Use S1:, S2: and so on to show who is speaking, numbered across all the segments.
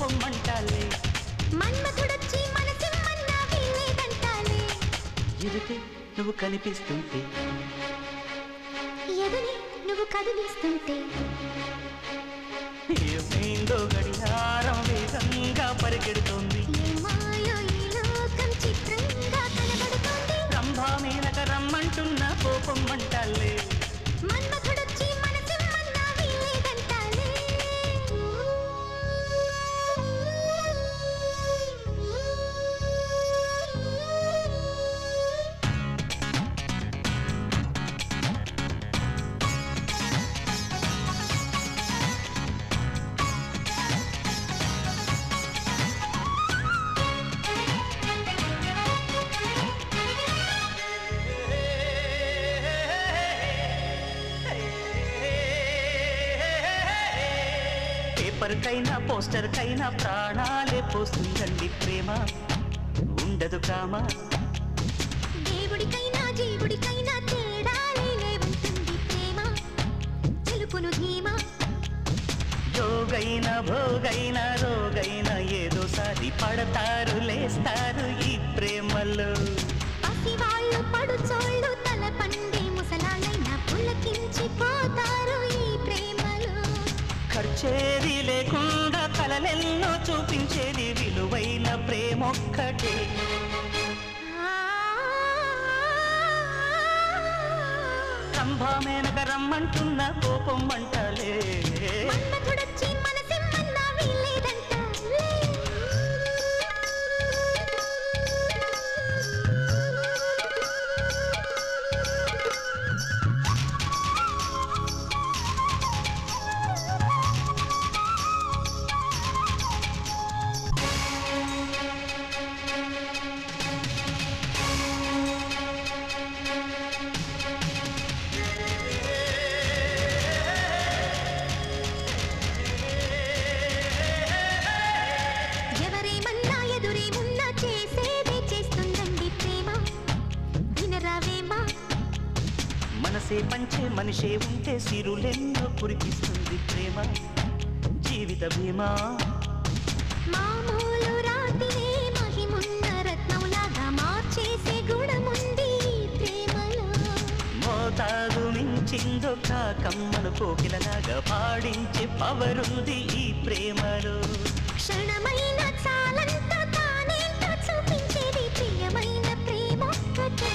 S1: కోపం మంటాలే
S2: మన్మథుడొచ్చి మనసిమ్మన్నా వీల్లేదంటాలే
S1: ఎదుటే నువ్వు కనిపిస్తుంటే
S2: ఎదని నువ్వు కదిలిస్తుంటే
S1: ఏమైందో గడియారం వేగంగా పరిగెడుతోంది
S2: ఏ మాయో ఈ లోకం చిత్రంగా కనబడుతోంది
S1: రంభా మేనక రమ్మంటున్న కోపం మంటాలే
S2: మన్మథుడొచ్చి మనసిమ్మన్నా వీల్లేదంటాలే
S1: పేపర్ కైనా పోస్టర్ కైనా ప్రాణాలే పోస్తుందండి ప్రేమ ఉండదు కామా
S2: దేవుడికైనా జీవుడికైనా తేడాలే లేవుంటుంది ప్రేమ తెలుపును ధీమా
S1: జోగైన భోగైన రోగైన ఏదోసారి పడతారు లేస్తారు ఈ ప్రేమలో
S2: పసివాళ్ళు పడుచోళ్ళు తల పండే ముసలాళ్ళైనా పులకించిపోతారు ఈ ప్రేమలో
S1: ఖర్చేది లేకుండా కలలెన్నో చూపించేది విలువైన ప్రేమొక్కటే రంభా మేనక రమ్మంటున్న కోపం మంటలే
S2: మన్మథుడొచ్చి మనసిమ్మన్నా వీల్లేదంటాలే. ఎవరేమన్నా ఎదురేమున్నా చేసేదే చేస్తుందండి ప్రేమ వినరావేమా
S1: మనసే పంచే మనిషే ఉంటే సిరులెన్నో కురిపిస్తుంది ప్రేమ జీవిత భీమా
S2: మామూలు రాతినే మహిమున్న రత్నంలాగా మార్చేసే గుణముంది ఈ ప్రేమలో
S1: మోతాదు మించిందో కమ్మను కోకిలలాగా పాడించే పవరుంది ఈ ప్రేమలో
S2: క్షణమైన చాలంత తానేంటో చూపించేది ప్రియమైన ప్రేమ ఒక్కటే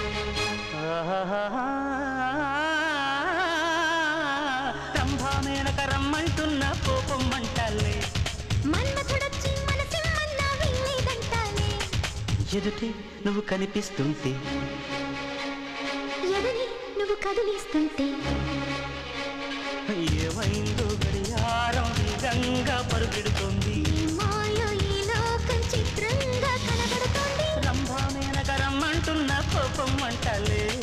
S1: రంభా మేనక రమ్మంటున్న కోపం మంటలే
S2: మన్మథుడొచ్చి మనసిమ్మన్నా వీల్లేదంటాలే
S1: ఎదుటే నువ్వు కనిపిస్తుంటే
S2: ఎదని నువ్వు కదిలిస్తుంటే
S1: ఏమైందో గడియారం వేగంగా పరుగెడుతుంది
S2: ఈ మాయో ఈ లోకం చిత్రంగా కనబడుతోంది
S1: రంభా మేనక రమ్మంటున్న కోపం మంటలే